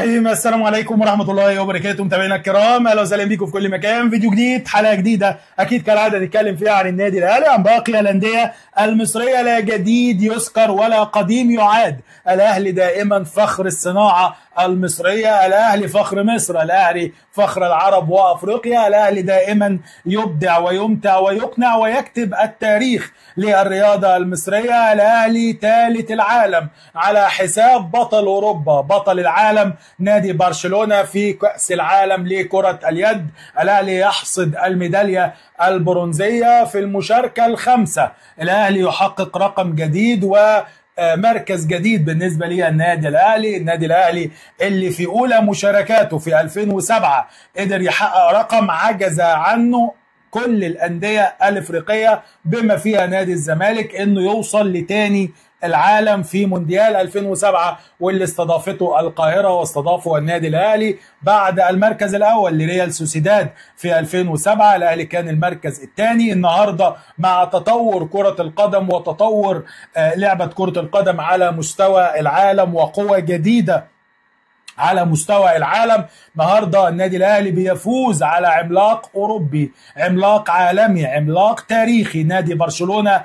رحيم السلام عليكم ورحمة الله وبركاته متابعينا الكرام اهلا وسهلا بيكم في كل مكان فيديو جديد حلقة جديدة اكيد كالعادة نتكلم فيها عن النادي الاهلي عن باقي الاندية المصرية لا جديد يذكر ولا قديم يعاد الاهلي دائما فخر الصناعة المصرية الاهلي فخر مصر الاهلي فخر العرب وافريقيا الاهلي دائما يبدع ويمتع ويقنع ويكتب التاريخ للرياضة المصرية الاهلي ثالث العالم على حساب بطل اوروبا بطل العالم نادي برشلونة في كأس العالم لكرة اليد الاهلي يحصد الميدالية البرونزية في المشاركة الخامسة الاهلي يحقق رقم جديد و مركز جديد بالنسبه للنادي الاهلي، النادي الاهلي اللي في اولى مشاركاته في 2007 قدر يحقق رقم عجز عنه كل الانديه الافريقيه بما فيها نادي الزمالك انه يوصل لتاني العالم في مونديال 2007 واللي استضافته القاهرة واستضافه النادي الأهلي بعد المركز الأول لريال سوسيداد في 2007 الأهلي كان المركز الثاني النهاردة مع تطور كرة القدم وتطور لعبة كرة القدم على مستوى العالم وقوة جديدة على مستوى العالم النهارده النادي الاهلي بيفوز على عملاق اوروبي عملاق عالمي عملاق تاريخي نادي برشلونه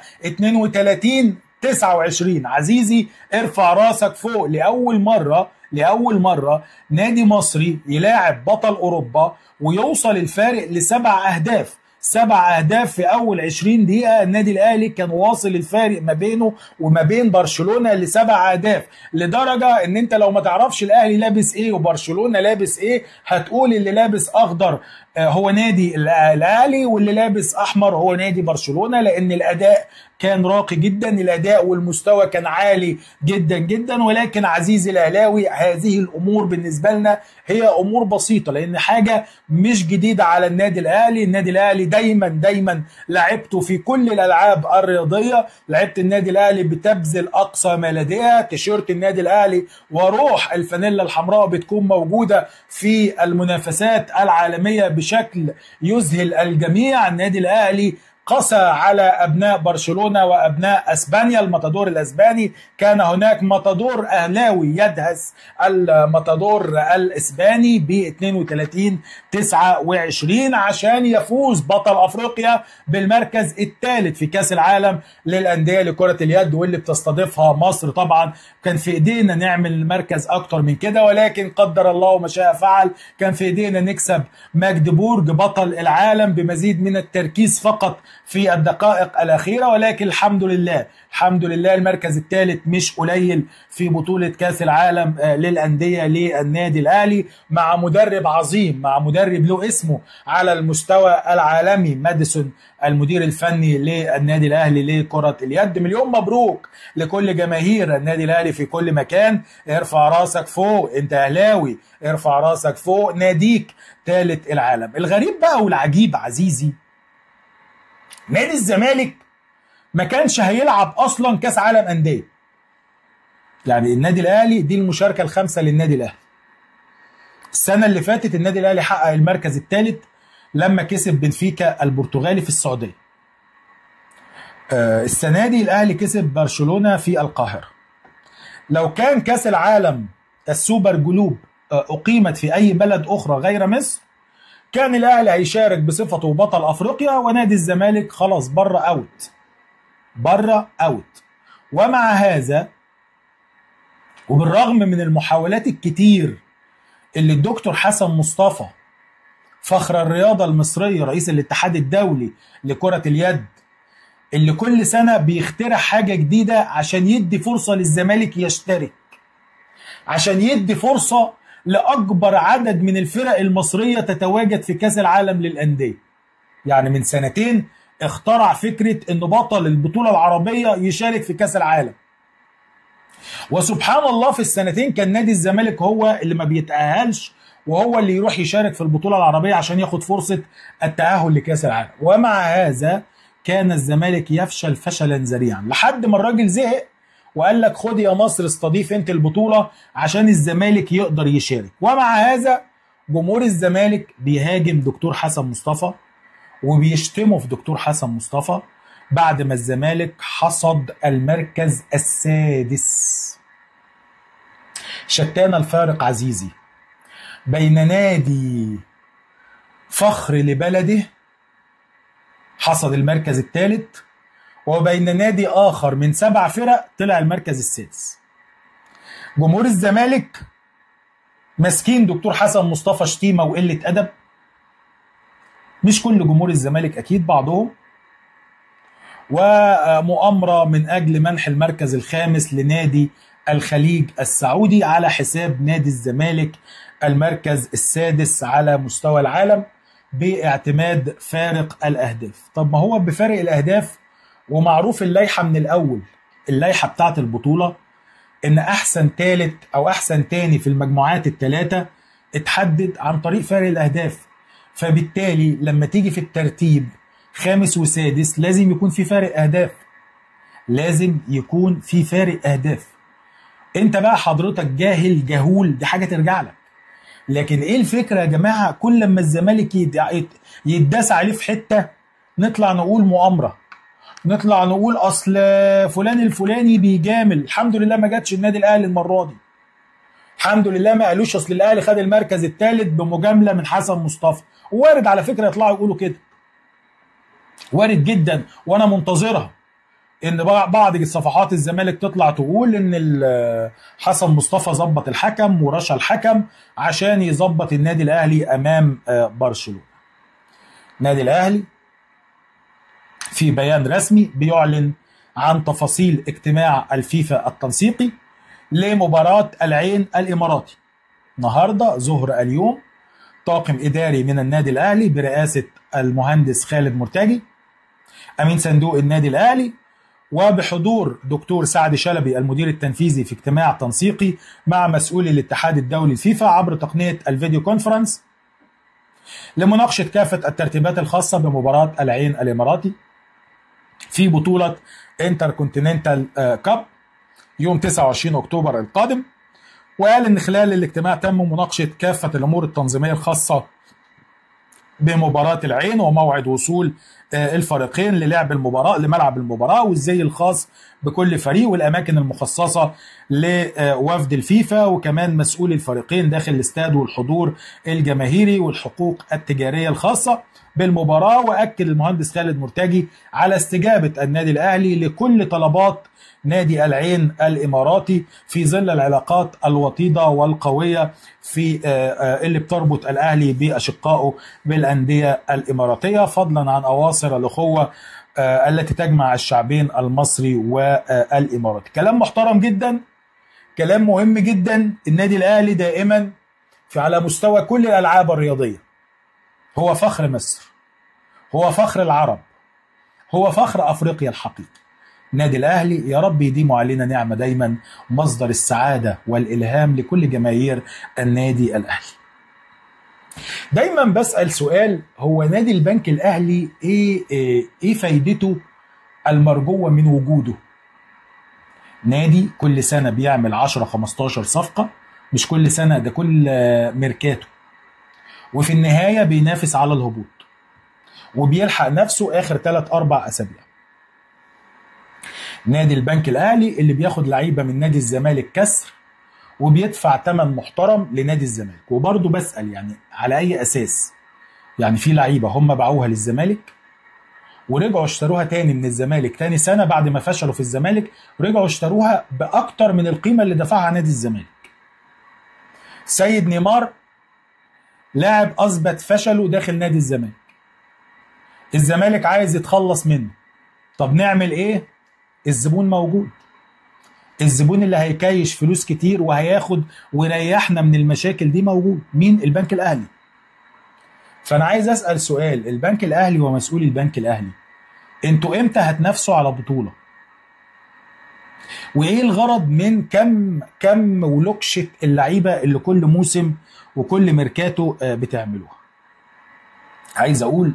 32 29 عزيزي ارفع راسك فوق لاول مره لاول مره نادي مصري يلاعب بطل اوروبا ويوصل الفارق لسبع اهداف سبع اهداف في اول 20 دقيقه النادي الاهلي كان واصل الفارق ما بينه وما بين برشلونه لسبع اهداف لدرجه ان انت لو ما تعرفش الاهلي لابس ايه وبرشلونه لابس ايه هتقول اللي لابس اخضر هو نادي الاهلي واللي لابس احمر هو نادي برشلونه لان الاداء كان راقي جدا الاداء والمستوى كان عالي جدا جدا ولكن عزيزي الاهلاوي هذه الامور بالنسبه لنا هي امور بسيطه لان حاجه مش جديده على النادي الاهلي النادي الاهلي دايما دايما لعبته في كل الالعاب الرياضيه لعبت النادي الاهلي بتبذل اقصى ما لديها تيشيرت النادي الاهلي وروح الفانيلا الحمراء بتكون موجوده في المنافسات العالميه بشكل يذهل الجميع النادي الاهلي قسى على ابناء برشلونه وابناء اسبانيا الماتادور الاسباني كان هناك ماتادور اهلاوي يدهس الماتادور الاسباني ب 32 29 عشان يفوز بطل افريقيا بالمركز الثالث في كاس العالم للانديه لكره اليد واللي بتستضيفها مصر طبعا كان في ايدينا نعمل مركز اكتر من كده ولكن قدر الله ما شاء فعل كان في ايدينا نكسب ماجدبورج بطل العالم بمزيد من التركيز فقط في الدقائق الأخيرة ولكن الحمد لله الحمد لله المركز الثالث مش قليل في بطولة كاس العالم للأندية للنادي الأهلي مع مدرب عظيم مع مدرب له اسمه على المستوى العالمي ماديسون المدير الفني للنادي الأهلي لكرة اليد مليون مبروك لكل جماهير النادي الأهلي في كل مكان ارفع راسك فوق انت أهلاوي ارفع راسك فوق ناديك ثالث العالم الغريب بقى والعجيب عزيزي نادي الزمالك ما كانش هيلعب اصلا كاس عالم انديه يعني النادي الاهلي دي المشاركه الخامسه للنادي الاهلي السنه اللي فاتت النادي الاهلي حقق المركز الثالث لما كسب بنفيكا البرتغالي في السعوديه آه السنه دي الاهلي كسب برشلونه في القاهره لو كان كاس العالم السوبر جلوب آه اقيمت في اي بلد اخرى غير مصر كان الاهلي هيشارك بصفته بطل افريقيا ونادي الزمالك خلاص بره اوت بره اوت ومع هذا وبالرغم من المحاولات الكتير اللي الدكتور حسن مصطفى فخر الرياضة المصرية رئيس الاتحاد الدولي لكرة اليد اللي كل سنة بيخترع حاجة جديدة عشان يدي فرصة للزمالك يشترك عشان يدي فرصة لاكبر عدد من الفرق المصريه تتواجد في كاس العالم للانديه. يعني من سنتين اخترع فكره ان بطل البطوله العربيه يشارك في كاس العالم. وسبحان الله في السنتين كان نادي الزمالك هو اللي ما بيتاهلش وهو اللي يروح يشارك في البطوله العربيه عشان ياخد فرصه التاهل لكاس العالم. ومع هذا كان الزمالك يفشل فشلا ذريعا لحد ما الراجل زهق وقال لك خد يا مصر استضيف انت البطوله عشان الزمالك يقدر يشارك ومع هذا جمهور الزمالك بيهاجم دكتور حسن مصطفى وبيشتموا في دكتور حسن مصطفى بعد ما الزمالك حصد المركز السادس شتان الفارق عزيزي بين نادي فخر لبلده حصد المركز الثالث وبين نادي آخر من سبع فرق طلع المركز السادس جمهور الزمالك ماسكين دكتور حسن مصطفى شتيمة وقلة أدب مش كل جمهور الزمالك أكيد بعضهم ومؤامرة من أجل منح المركز الخامس لنادي الخليج السعودي على حساب نادي الزمالك المركز السادس على مستوى العالم باعتماد فارق الأهداف طب ما هو بفارق الأهداف ومعروف اللائحة من الأول اللائحة بتاعت البطولة إن أحسن ثالث أو أحسن تاني في المجموعات الثلاثة اتحدد عن طريق فارق الأهداف فبالتالي لما تيجي في الترتيب خامس وسادس لازم يكون في فارق أهداف لازم يكون في فارق أهداف انت بقى حضرتك جاهل جهول دي حاجة ترجع لك لكن ايه الفكرة يا جماعة كل لما الزمالك يتداس عليه في حتة نطلع نقول مؤامرة نطلع نقول اصل فلان الفلاني بيجامل الحمد لله ما جاتش النادي الاهلي المره دي الحمد لله ما قالوش اصل الاهلي خد المركز الثالث بمجامله من حسن مصطفى وارد على فكره يطلعوا يقولوا كده وارد جدا وانا منتظرها ان بعض صفحات الزمالك تطلع تقول ان حسن مصطفى ظبط الحكم ورشا الحكم عشان يظبط النادي الاهلي امام برشلونه النادي الاهلي في بيان رسمي بيعلن عن تفاصيل اجتماع الفيفا التنسيقي لمباراة العين الإماراتي النهاردة ظهر اليوم طاقم إداري من النادي الأهلي برئاسة المهندس خالد مرتجي أمين صندوق النادي الأهلي وبحضور دكتور سعد شلبي المدير التنفيذي في اجتماع تنسيقي مع مسؤولي الاتحاد الدولي الفيفا عبر تقنية الفيديو كونفرنس لمناقشة كافة الترتيبات الخاصة بمباراة العين الإماراتي في بطولة انتر كونتيننتال كاب يوم 29 اكتوبر القادم وقال ان خلال الاجتماع تم مناقشه كافه الامور التنظيميه الخاصه بمباراه العين وموعد وصول الفريقين للعب المباراه لملعب المباراه والزي الخاص بكل فريق والاماكن المخصصه لوفد الفيفا وكمان مسؤولي الفريقين داخل الاستاد والحضور الجماهيري والحقوق التجاريه الخاصه بالمباراه واكد المهندس خالد مرتجي على استجابه النادي الاهلي لكل طلبات نادي العين الاماراتي في ظل العلاقات الوطيده والقويه في اللي بتربط الاهلي باشقائه بالانديه الاماراتيه فضلا عن اواصر الاخوه التي تجمع الشعبين المصري والاماراتي كلام محترم جدا كلام مهم جدا النادي الاهلي دائما في على مستوى كل الالعاب الرياضيه هو فخر مصر هو فخر العرب هو فخر افريقيا الحقيقي النادي الاهلي يا رب يديموا علينا نعمه دايما مصدر السعاده والالهام لكل جماهير النادي الاهلي دايما بسال سؤال هو نادي البنك الاهلي ايه ايه, إيه فايدته المرجوه من وجوده نادي كل سنه بيعمل 10 15 صفقه مش كل سنه ده كل ميركاتو وفي النهايه بينافس على الهبوط وبيلحق نفسه اخر 3 4 اسابيع نادي البنك الاهلي اللي بياخد لعيبه من نادي الزمالك كسر وبيدفع ثمن محترم لنادي الزمالك وبرضه بسال يعني على اي اساس يعني في لعيبه هم باعوها للزمالك ورجعوا اشتروها تاني من الزمالك تاني سنه بعد ما فشلوا في الزمالك رجعوا اشتروها باكتر من القيمه اللي دفعها نادي الزمالك سيد نيمار لاعب اثبت فشله داخل نادي الزمالك الزمالك عايز يتخلص منه طب نعمل ايه الزبون موجود الزبون اللي هيكايش فلوس كتير وهياخد ويريحنا من المشاكل دي موجود مين البنك الاهلي فانا عايز اسال سؤال البنك الاهلي ومسؤولي البنك الاهلي انتوا امتى هتنافسوا على بطوله وايه الغرض من كم كم ولوكشه اللعيبه اللي كل موسم وكل ميركاتو بتعملوها عايز اقول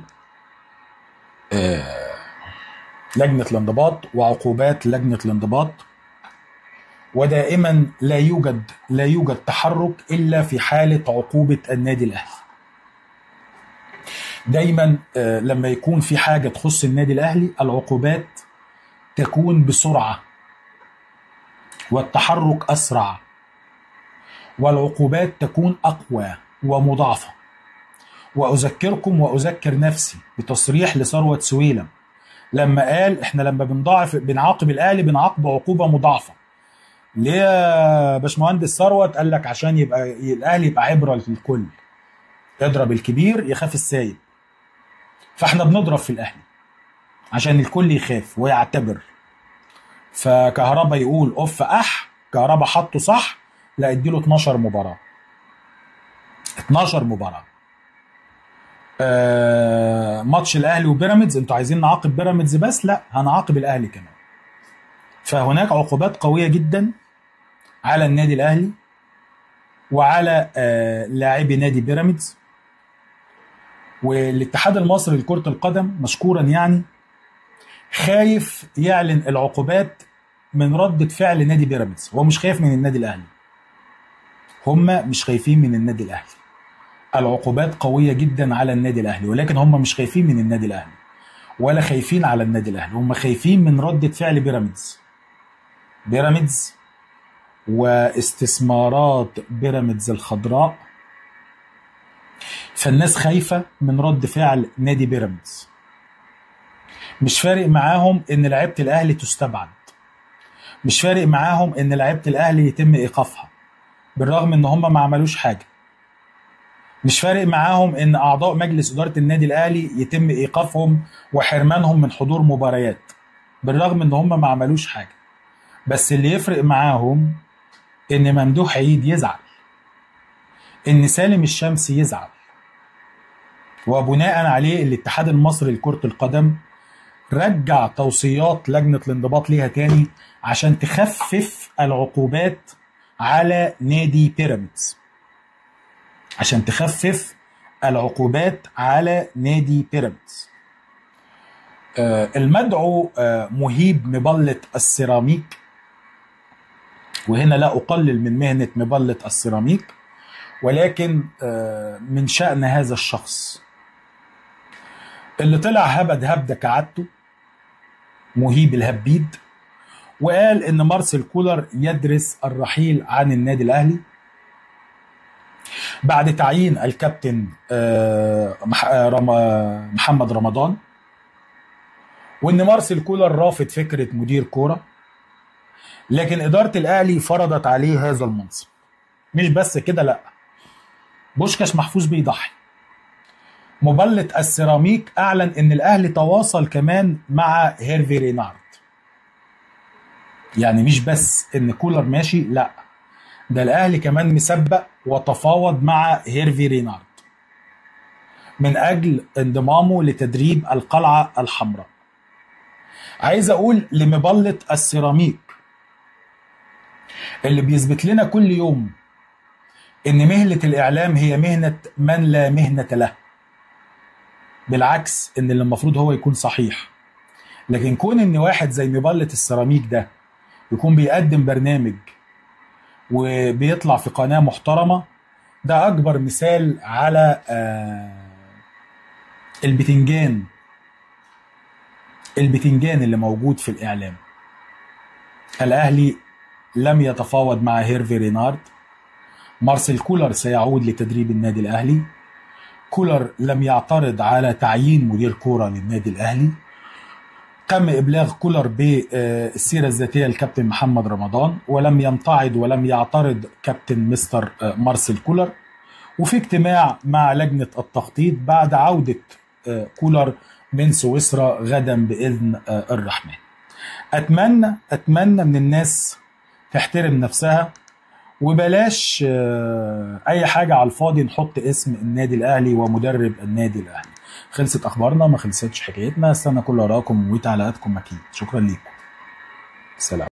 لجنه الانضباط وعقوبات لجنه الانضباط ودائما لا يوجد لا يوجد تحرك الا في حاله عقوبه النادي الاهلي دايما لما يكون في حاجه تخص النادي الاهلي العقوبات تكون بسرعه والتحرك اسرع والعقوبات تكون اقوى ومضاعفة وأذكركم وأذكر نفسي بتصريح لثروة سويلم لما قال احنا لما بنضاعف بنعاقب الاهلي بنعاقبه عقوبه مضاعفه ليه يا باشمهندس ثروت قال لك عشان يبقى الاهلي يبقى عبره للكل يضرب الكبير يخاف السايب فاحنا بنضرب في الاهلي عشان الكل يخاف ويعتبر فكهربا يقول اوف اح كهربا حطه صح لا اديله 12 مباراه 12 مباراه آه ماتش الاهلي وبيراميدز انتوا عايزين نعاقب بيراميدز بس لا هنعاقب الاهلي كمان فهناك عقوبات قويه جدا على النادي الاهلي وعلى آه لاعبي نادي بيراميدز والاتحاد المصري لكره القدم مشكورا يعني خايف يعلن العقوبات من ردة فعل نادي بيراميدز هو مش خايف من النادي الاهلي هم مش خايفين من النادي الاهلي العقوبات قوية جدا على النادي الاهلي ولكن هم مش خايفين من النادي الاهلي ولا خايفين على النادي الاهلي هم خايفين من ردة فعل بيراميدز بيراميدز واستثمارات بيراميدز الخضراء فالناس خايفة من رد فعل نادي بيراميدز مش فارق معاهم ان لعيبة الاهلي تستبعد مش فارق معاهم ان لعيبة الاهلي يتم ايقافها بالرغم ان هم ما عملوش حاجة مش فارق معاهم ان اعضاء مجلس ادارة النادي الاهلي يتم ايقافهم وحرمانهم من حضور مباريات بالرغم ان هم ما عملوش حاجة بس اللي يفرق معاهم ان ممدوح عيد يزعل ان سالم الشمسي يزعل وبناء عليه الاتحاد المصري لكرة القدم رجع توصيات لجنة الانضباط ليها تاني عشان تخفف العقوبات على نادي بيراميدز عشان تخفف العقوبات على نادي بيراميدز آه المدعو آه مهيب مبلة السيراميك وهنا لا أقلل من مهنة مبلة السيراميك ولكن آه من شأن هذا الشخص اللي طلع هبد هبدة كعادته مهيب الهبيد وقال ان مارسيل كولر يدرس الرحيل عن النادي الاهلي بعد تعيين الكابتن محمد رمضان وان مارسيل كولر رافض فكره مدير كوره لكن اداره الاهلي فرضت عليه هذا المنصب مش بس كده لا بوشكاش محفوظ بيضحي مبلة السيراميك اعلن ان الاهلي تواصل كمان مع هيرفي رينارد يعني مش بس ان كولر ماشي لا ده الاهلي كمان مسبق وتفاوض مع هيرفي رينارد من اجل انضمامه لتدريب القلعه الحمراء عايز اقول لمبلة السيراميك اللي بيثبت لنا كل يوم ان مهنة الاعلام هي مهنة من لا مهنة له بالعكس ان اللي المفروض هو يكون صحيح لكن كون ان واحد زي مبلة السيراميك ده يكون بيقدم برنامج وبيطلع في قناة محترمة ده أكبر مثال على البتنجان البتنجان اللي موجود في الإعلام الأهلي لم يتفاوض مع هيرفي رينارد مارسيل كولر سيعود لتدريب النادي الأهلي كولر لم يعترض على تعيين مدير كورة للنادي الأهلي تم ابلاغ كولر بالسيره الذاتيه للكابتن محمد رمضان ولم يمتعض ولم يعترض كابتن مستر مارسيل كولر وفي اجتماع مع لجنه التخطيط بعد عوده كولر من سويسرا غدا باذن الرحمن. اتمنى اتمنى من الناس تحترم نفسها وبلاش اي حاجه على الفاضي نحط اسم النادي الاهلي ومدرب النادي الاهلي. خلصت اخبارنا ما خلصتش حكايتنا استنى كل ارائكم وتعليقاتكم اكيد شكرا ليكم سلام